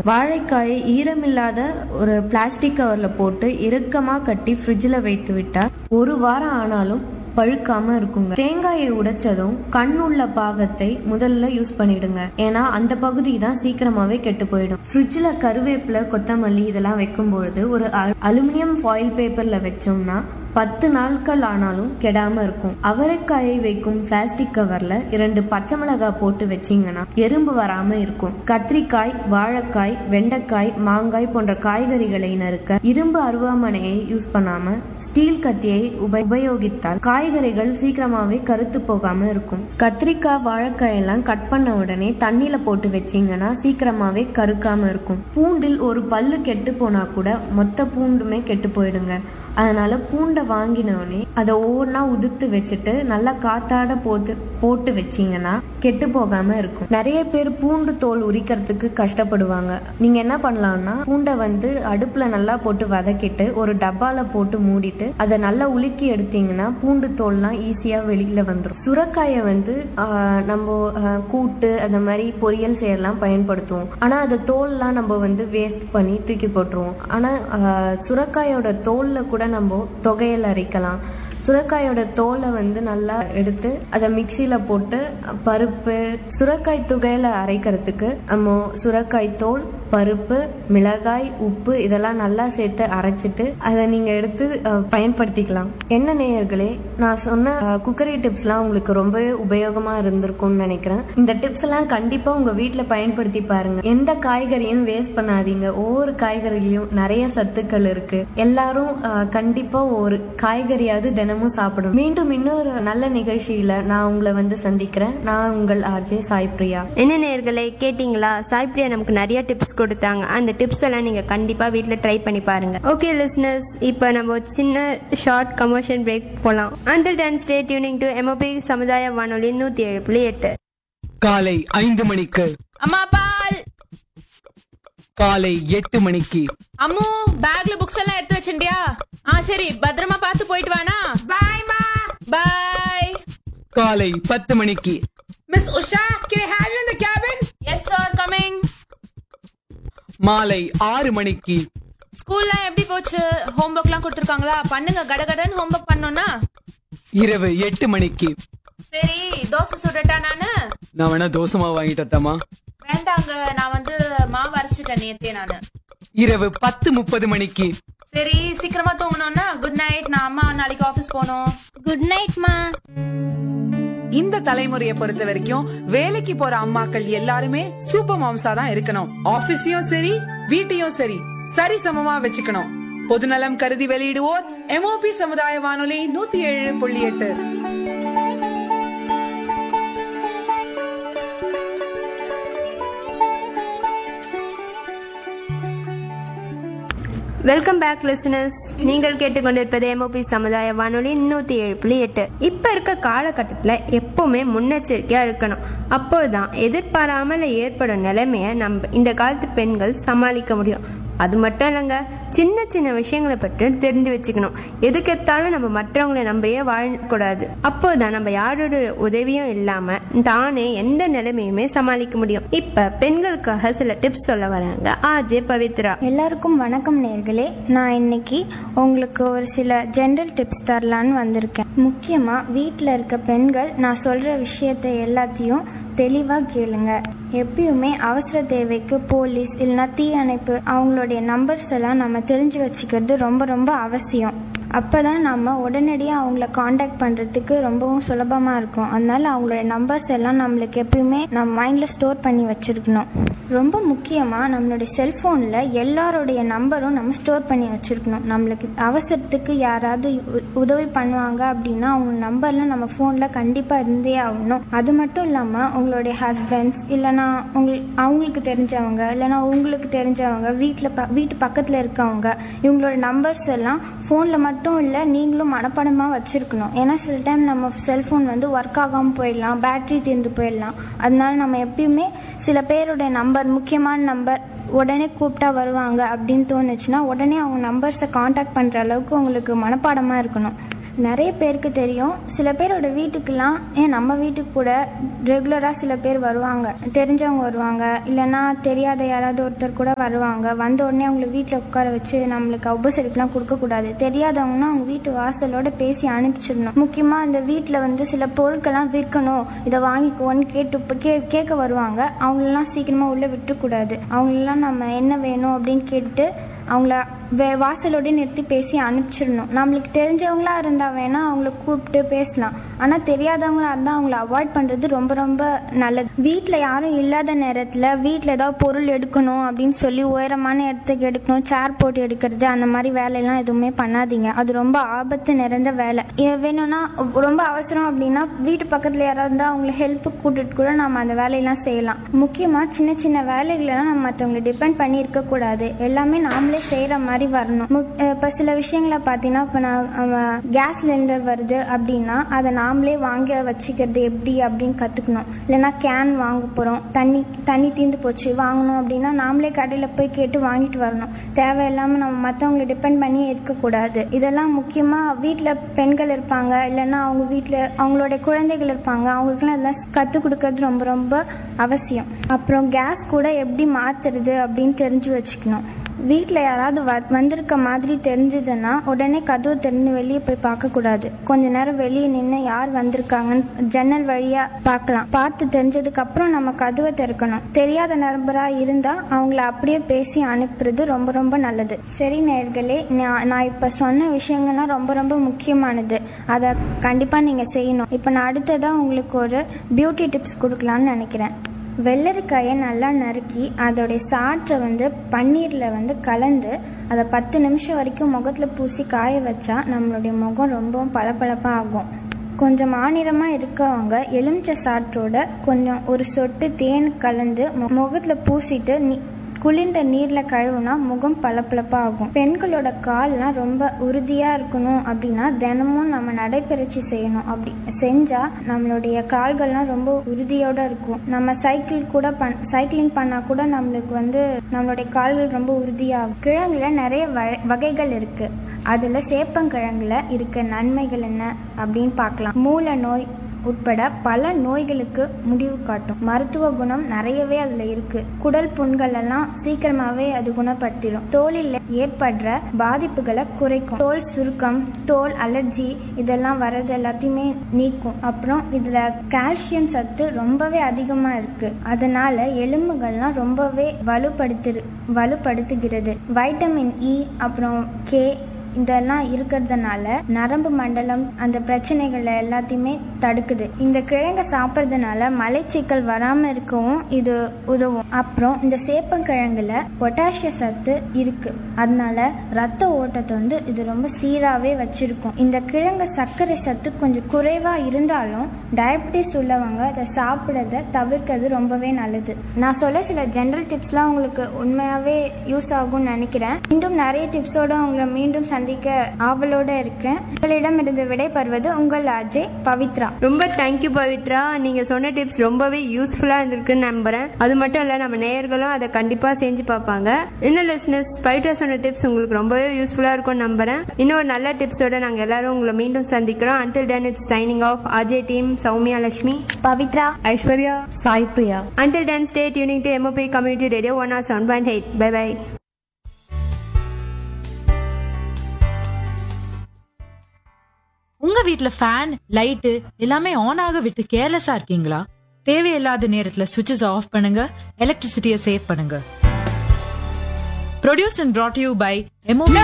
வாழைக்காயை ஈரமில்லாத ஒரு பிளாஸ்டிக் கவர்ல போட்டு இறுக்கமா கட்டி ஃப்ரிட்ஜில் வைத்து விட்டா ஒரு வாரம் ஆனாலும் பழுக்காம இருக்குங்க தேங்காயை உடைச்சதும் கண் உள்ள பாகத்தை முதல்ல யூஸ் பண்ணிடுங்க ஏன்னா அந்த பகுதி தான் சீக்கிரமாவே கெட்டு போயிடும் ஃப்ரிட்ஜில் கருவேப்பிலை கொத்தமல்லி இதெல்லாம் வைக்கும் பொழுது ஒரு அ- அலுமினியம் ஃபாயில் பேப்பர்ல வச்சோம்னா பத்து நாட்கள் ஆனாலும் கெடாம இருக்கும் அவரைக்காயை வைக்கும் பிளாஸ்டிக் கவர்ல இரண்டு பச்சை மிளகாய் போட்டு வச்சீங்கன்னா எறும்பு வராம இருக்கும் கத்திரிக்காய் வாழைக்காய் வெண்டைக்காய் மாங்காய் போன்ற காய்கறிகளை நறுக்க இரும்பு அருவாமனையை யூஸ் பண்ணாம ஸ்டீல் கத்தியை உப- உபயோகித்தால் காய்கறிகள் சீக்கிரமாவே கருத்து போகாம இருக்கும் கத்திரிக்காய் வாழைக்காய் எல்லாம் கட் பண்ண உடனே தண்ணியில போட்டு வச்சீங்கன்னா சீக்கிரமாவே கருக்காம இருக்கும் பூண்டில் ஒரு பல்லு கெட்டு போனா கூட மொத்த பூண்டுமே கெட்டு போயிடுங்க அதனால பூண்டை வாங்கினோடனே அதை ஒவ்வொன்றா உதிர்த்து வச்சுட்டு நல்லா காத்தாட போட்டு போட்டு வச்சீங்கன்னா கெட்டு போகாம இருக்கும் நிறைய பேர் பூண்டு தோல் உரிக்கிறதுக்கு கஷ்டப்படுவாங்க நீங்க என்ன பண்ணலாம்னா பூண்டை வந்து அடுப்புல நல்லா போட்டு வதக்கிட்டு ஒரு டப்பால போட்டு மூடிட்டு அதை நல்லா உலுக்கி எடுத்தீங்கன்னா பூண்டு தோல்லாம் ஈஸியா வெளியில வந்துடும் சுரக்காயை வந்து ஆஹ், நம்ம ஆஹ், கூட்டு அந்த மாதிரி பொரியல் செய்யலாம் பயன்படுத்துவோம் ஆனா அந்த தோல்லாம் நம்ம வந்து வேஸ்ட் பண்ணி தூக்கி போட்டுருவோம் ஆனா ஆஹ், சுரக்காயோட தோல்ல கூட நம்ம தொகையல் அரைக்கலாம் சுரக்காயோட தோலை வந்து நல்லா எடுத்து அதை மிக்சியில போட்டு பருப்பு சுரக்காய் துகையில அரைக்கிறதுக்கு நம்ம சுரக்காய் தோல் பருப்பு மிளகாய் உப்பு இதெல்லாம் நல்லா சேர்த்து அரைச்சிட்டு அதை நீங்க எடுத்து அஹ், பயன்படுத்திக்கலாம் என்ன நேயர்களே நான் சொன்ன அஹ், குக்கரி டிப்ஸ்லாம் உங்களுக்கு ரொம்பவே உபயோகமா இருந்திருக்கும்னு நினைக்கிறேன் இந்த டிப்ஸ் எல்லாம் கண்டிப்பா உங்க வீட்ல பயன்படுத்தி பாருங்க எந்த காய்கறியும் வேஸ்ட் பண்ணாதீங்க ஒவ்வொரு காய்கறிலையும் நிறைய சத்துக்கள் இருக்கு எல்லாரும் அஹ், கண்டிப்பா ஒரு காய்கறியாவது தினமும் சாப்பிடும் மீண்டும் இன்னொரு நல்ல நிகழ்ச்சியில நான் உங்களை வந்து சந்திக்கிறேன் நான் உங்கள் ஆர்ஜே சாய் பிரியா என்ன நேர்களே கேட்டிங்களா சாய்ப்ரியா நமக்கு நிறைய டிப்ஸ் கொடுத்தாங்க அந்த டிப்ஸ் எல்லாம் நீங்க கண்டிப்பா வீட்ல ட்ரை பண்ணி பாருங்க ஓகே லிஸ்னஸ் இப்போ நம்ம ஒரு சின்ன ஷார்ட் கமர்ஷியல் பிரேக் போலாம் until then stay tuning to MOP சமுதாய வானொலி நூத்தி ஏழு புள்ளி எட்டு காலை ஐந்து மணிக்கு அம்மா பால் காலை எட்டு மணிக்கு அம்மு பேக்ல புக்ஸ் எல்லாம் எடுத்து வச்சிட்டியா ஆ சரி பத்திரமா பார்த்து போயிட்டு வானா பாய் மா பாய் காலை பத்து மணிக்கு Miss Usha, can I have you in the cabin? Yes sir coming மாலை ஆறு மணிக்கு ஸ்கூல்ல எப்படி போச்சு ஹோம்ஒர்க்லாம் கொடுத்துருக்காங்களா பண்ணுங்க கடகடன்னு ஹோம்ஒர்க் பண்ணோம்னா இரவு எட்டு மணிக்கு சரி தோசை சுடட்டா நானு நான் வேணா தோசமா வாங்கிட்டு வரட்டாமா வேண்டாங்க நான் வந்து மாவு அரைச்சிட்டேன் நேத்தே நானு இரவு பத்து முப்பது மணிக்கு சரி சீக்கிரமா தூங்கணும்னா குட் நைட் நான் அம்மா நாளைக்கு ஆபீஸ் போகணும் குட் நைட் மா இந்த தலைமுறையை பொறுத்த வரைக்கும் வேலைக்கு போற அம்மாக்கள் எல்லாருமே சூப்பர் மாம்ஸா தான் இருக்கணும் ஆபீஸையும் சரி வீட்டையும் சரி சரி சமமா வச்சுக்கணும் பொதுநலம் கருதி வெளியிடுவோர் எம்ஓபி சமுதாய வானொலி நூத்தி ஏழு புள்ளி எட்டு வெல்கம் பேக் லிசனர்ஸ் நீங்கள் கேட்டுக்கொண்டிருப்பது எம்ஓபி சமுதாய வானொலி நூற்றி ஏழு புள்ளி எட்டு இப்போ இருக்க காலகட்டத்தில் எப்போவுமே முன்னெச்சரிக்கையாக இருக்கணும் அப்போதான் எதிர்பாராமல் ஏற்படும் நிலைமையை நம்ம இந்த காலத்து பெண்கள் சமாளிக்க முடியும் அது மட்டும் இல்லைங்க சின்ன சின்ன விஷயங்களை பற்றி தெரிஞ்சு வச்சுக்கணும் எதுக்கெத்தாலும் நம்ம மற்றவங்களை நம்பியே வாழக்கூடாது அப்போதான் நம்ம யாரோட உதவியும் இல்லாம தானே எந்த நிலைமையுமே சமாளிக்க முடியும் இப்ப பெண்களுக்காக சில டிப்ஸ் சொல்ல வராங்க ஆஜே பவித்ரா எல்லாருக்கும் வணக்கம் நேர்களே நான் இன்னைக்கு உங்களுக்கு ஒரு சில ஜென்ரல் டிப்ஸ் தரலான்னு வந்திருக்கேன் முக்கியமாக வீட்டில் இருக்க பெண்கள் நான் சொல்கிற விஷயத்தை எல்லாத்தையும் தெளிவாக கேளுங்க எப்பயுமே அவசர தேவைக்கு போலீஸ் இல்லைன்னா தீயணைப்பு அவங்களுடைய நம்பர்ஸ் எல்லாம் நம்ம தெரிஞ்சு வச்சுக்கிறது ரொம்ப ரொம்ப அவசியம் அப்போ தான் நம்ம உடனடியாக அவங்கள காண்டாக்ட் பண்ணுறதுக்கு ரொம்பவும் சுலபமாக இருக்கும் அதனால அவங்களோட நம்பர்ஸ் எல்லாம் நம்மளுக்கு எப்பயுமே நம்ம மைண்டில் ஸ்டோர் பண்ணி வச்சுருக்கணும் ரொம்ப முக்கியமாக நம்மளுடைய செல்ஃபோனில் எல்லாருடைய நம்பரும் நம்ம ஸ்டோர் பண்ணி வச்சுருக்கணும் நம்மளுக்கு அவசரத்துக்கு யாராவது உ- உதவி பண்ணுவாங்க அப்படின்னா அவங்க நம்பர்லாம் நம்ம ஃபோனில் கண்டிப்பாக இருந்தே ஆகணும் அது மட்டும் இல்லாமல் உங்களுடைய ஹஸ்பண்ட்ஸ் இல்லைனா உங்கள் அவங்களுக்கு தெரிஞ்சவங்க இல்லைனா உங்களுக்கு தெரிஞ்சவங்க வீட்டில் ப வீட்டு பக்கத்தில் இருக்கவங்க இவங்களோட நம்பர்ஸ் எல்லாம் ஃபோனில் மட்டும் இல்லை நீங்களும் மனப்பாடமாக வச்சுருக்கணும் ஏன்னா சில டைம் நம்ம செல்ஃபோன் வந்து ஒர்க் ஆகாமல் போயிடலாம் பேட்டரி தீர்ந்து போயிடலாம் அதனால நம்ம எப்பயுமே சில பேருடைய நம்பர் முக்கியமான நம்பர் உடனே கூப்பிட்டா வருவாங்க அப்படின்னு தோணுச்சுன்னா உடனே அவங்க நம்பர்ஸை காண்டாக்ட் பண்ணுற அளவுக்கு உங்களுக்கு மனப்பாடமாக இருக்கணும் நிறைய பேருக்கு தெரியும் சில பேரோட வீட்டுக்கெல்லாம் ஏன் நம்ம வீட்டுக்கு கூட ரெகுலராக சில பேர் வருவாங்க தெரிஞ்சவங்க வருவாங்க இல்லைன்னா தெரியாத யாராவது ஒருத்தர் கூட வருவாங்க வந்த உடனே அவங்கள வீட்டில் உட்கார வச்சு நம்மளுக்கு உபசரிப்புலாம் கொடுக்கக்கூடாது தெரியாதவங்கன்னா அவங்க வீட்டு வாசலோட பேசி அனுப்பிச்சிடணும் முக்கியமாக அந்த வீட்டில் வந்து சில பொருட்கள்லாம் விற்கணும் இதை வாங்கிக்கோன்னு கேட்டு இப்போ கே கேட்க வருவாங்க அவங்களெல்லாம் சீக்கிரமாக உள்ளே விட்டுறக்கூடாது அவங்களெல்லாம் நம்ம என்ன வேணும் அப்படின்னு கேட்டு அவங்கள வே வாசலோட நிறுத்தி பேசி அனுப்பிச்சிடணும் நம்மளுக்கு தெரிஞ்சவங்களா இருந்தால் வேணால் அவங்கள கூப்பிட்டு பேசலாம் ஆனால் தெரியாதவங்களா இருந்தால் அவங்கள அவாய்ட் பண்ணுறது ரொம்ப ரொம்ப நல்லது வீட்டில் யாரும் இல்லாத நேரத்தில் வீட்டில் ஏதாவது பொருள் எடுக்கணும் அப்படின்னு சொல்லி உயரமான இடத்துக்கு எடுக்கணும் சேர் போட்டு எடுக்கிறது அந்த மாதிரி வேலையெல்லாம் எதுவுமே பண்ணாதீங்க அது ரொம்ப ஆபத்து நிறைந்த வேலை ஏ- வேணும்னா ரொம்ப அவசரம் அப்படின்னா வீட்டு பக்கத்தில் யாராவது இருந்தால் அவங்கள ஹெல்ப்புக்கு கூட்டிட்டு கூட நம்ம அந்த வேலையெல்லாம் செய்யலாம் முக்கியமாக சின்ன சின்ன வேலைகளெல்லாம் நம்ம மற்றவங்களை டிபெண்ட் பண்ணி இருக்கக்கூடாது எல்லாமே நாமளே செய்கிற மாதிரி வரணும் இப்போ சில விஷயங்களை பார்த்தீங்கன்னா இப்போ நான் கேஸ் சிலிண்டர் வருது அப்படின்னா அதை நாமளே வாங்க வச்சுக்கிறது எப்படி அப்படின்னு கற்றுக்கணும் இல்லைன்னா கேன் வாங்க போகிறோம் தண்ணி தண்ணி தீர்ந்து போச்சு வாங்கணும் அப்படின்னா நாமளே கடையில் போய் கேட்டு வாங்கிட்டு வரணும் தேவையில்லாமல் நம்ம மற்றவங்களை டிபெண்ட் பண்ணி இருக்கக்கூடாது இதெல்லாம் முக்கியமாக வீட்டில் பெண்கள் இருப்பாங்க இல்லைன்னா அவங்க வீட்டில் அவங்களோட குழந்தைகள் இருப்பாங்க அவங்களுக்குலாம் இதெல்லாம் கற்றுக் கொடுக்கறது ரொம்ப ரொம்ப அவசியம் அப்புறம் கேஸ் கூட எப்படி மாற்றுறது அப்படின்னு தெரிஞ்சு வச்சுக்கணும் வீட்டில் யாராவது வ வந்திருக்க மாதிரி தெரிஞ்சதுன்னா உடனே கதவு திறந்து வெளியே போய் பார்க்கக்கூடாது கொஞ்ச நேரம் வெளியே நின்று யார் வந்திருக்காங்கன்னு ஜன்னல் வழியாக பார்க்கலாம் பார்த்து தெரிஞ்சதுக்கு அப்புறம் நம்ம கதவை திறக்கணும் தெரியாத நபராக இருந்தால் அவங்கள அப்படியே பேசி அனுப்புறது ரொம்ப ரொம்ப நல்லது சரி நேர்களே நான் நான் இப்போ சொன்ன விஷயங்கள்லாம் ரொம்ப ரொம்ப முக்கியமானது அதை கண்டிப்பாக நீங்கள் செய்யணும் இப்போ நான் அடுத்ததாக உங்களுக்கு ஒரு பியூட்டி டிப்ஸ் கொடுக்கலான்னு நினைக்கிறேன் வெள்ளரிக்காயை நல்லா நறுக்கி அதோடைய சாற்றை வந்து பன்னீரில் வந்து கலந்து அதை பத்து நிமிஷம் வரைக்கும் முகத்தில் பூசி காய வச்சா நம்மளுடைய முகம் ரொம்பவும் பளபளப்பாக ஆகும் கொஞ்சம் மாநிலமாக இருக்கவங்க எலுமிச்சை சாற்றோட கொஞ்சம் ஒரு சொட்டு தேன் கலந்து முகத்தில் பூசிட்டு நீ குளிர்ந்த நீரில் கழுவுனா முகம் பளபளப்பாக ஆகும் பெண்களோட கால்லாம் ரொம்ப உறுதியாக இருக்கணும் அப்படின்னா தினமும் நம்ம நடைப்பயிற்சி செய்யணும் அப்படி செஞ்சால் நம்மளுடைய கால்கள்லாம் ரொம்ப உறுதியோட இருக்கும் நம்ம சைக்கிள் கூட பண் சைக்கிளிங் பண்ணால் கூட நம்மளுக்கு வந்து நம்மளுடைய கால்கள் ரொம்ப உறுதியாகும் கிழங்குல நிறைய வ- வகைகள் இருக்குது அதில் சேப்பங்கிழங்குல இருக்க நன்மைகள் என்ன அப்படின்னு பார்க்கலாம் மூல நோய் உட்பட பல நோய்களுக்கு முடிவு காட்டும் மருத்துவ குணம் நிறையவே அதில் இருக்கு குடல் புண்கள் எல்லாம் சீக்கிரமாவே அது குணப்படுத்திடும் தோலில் ஏற்படுற பாதிப்புகளை குறைக்கும் தோல் சுருக்கம் தோல் அலர்ஜி இதெல்லாம் வர்றது எல்லாத்தையுமே நீக்கும் அப்புறம் இதில் கால்சியம் சத்து ரொம்பவே அதிகமாக இருக்கு அதனால எலும்புகள்லாம் ரொம்பவே வலுப்படுத்து வலுப்படுத்துகிறது வைட்டமின் இ அப்புறம் கே இதெல்லாம் இருக்கிறதுனால நரம்பு மண்டலம் அந்த பிரச்சனைகளை எல்லாத்தையுமே தடுக்குது இந்த கிழங்கை சாப்பிட்றதுனால மலைச்சிக்கல் வராமல் இருக்கவும் இது உதவும் அப்புறம் இந்த சேப்பங்கிழங்குல பொட்டாசிய சத்து இருக்கு அதனால ரத்த ஓட்டத்தை வந்து இது ரொம்ப சீராகவே வச்சிருக்கும் இந்த கிழங்கு சர்க்கரை சத்து கொஞ்சம் குறைவாக இருந்தாலும் டயபிட்டிஸ் உள்ளவங்க அதை சாப்பிட்றத தவிர்க்கிறது ரொம்பவே நல்லது நான் சொல்ல சில ஜென்ரல் டிப்ஸ்லாம் உங்களுக்கு உண்மையாகவே யூஸ் ஆகும்னு நினைக்கிறேன் மீண்டும் நிறைய டிப்ஸோட உங்களை மீண்டும் சந்திக்க ஆவலோட இருக்கேன் உங்களிடம் இருந்து விடைபெறுவது உங்கள் அஜய் பவித்ரா ரொம்ப தேங்க்யூ பவித்ரா நீங்க சொன்ன டிப்ஸ் ரொம்பவே யூஸ்ஃபுல்லா இருந்திருக்குன்னு நம்புறேன் அது மட்டும் இல்ல நம்ம நேயர்களும் அதை கண்டிப்பா செஞ்சு பார்ப்பாங்க இன்னும் லிஸ்னஸ் பவித்ரா சொன்ன டிப்ஸ் உங்களுக்கு ரொம்பவே யூஸ்ஃபுல்லா இருக்கும்னு நம்புறேன் இன்னொரு நல்ல டிப்ஸோட நாங்க எல்லாரும் உங்களை மீண்டும் சந்திக்கிறோம் until then it's signing off Ajay team Soumya Lakshmi Pavithra Aishwarya Sai Priya until then stay tuning to MOP community radio one o seven point eight bye bye உங்க வீட்ல ஃபேன் லைட்டு எல்லாமே ஆன் ஆக விட்டு கேர்லெஸ்ஸா இருக்கீங்களா தேவையில்லாத நேரத்துல சுவிட்சஸ் ஆஃப் பண்ணுங்க எலக்ட்ரிசிட்டியை சேவ் பண்ணுங்க produced and brought you by MOP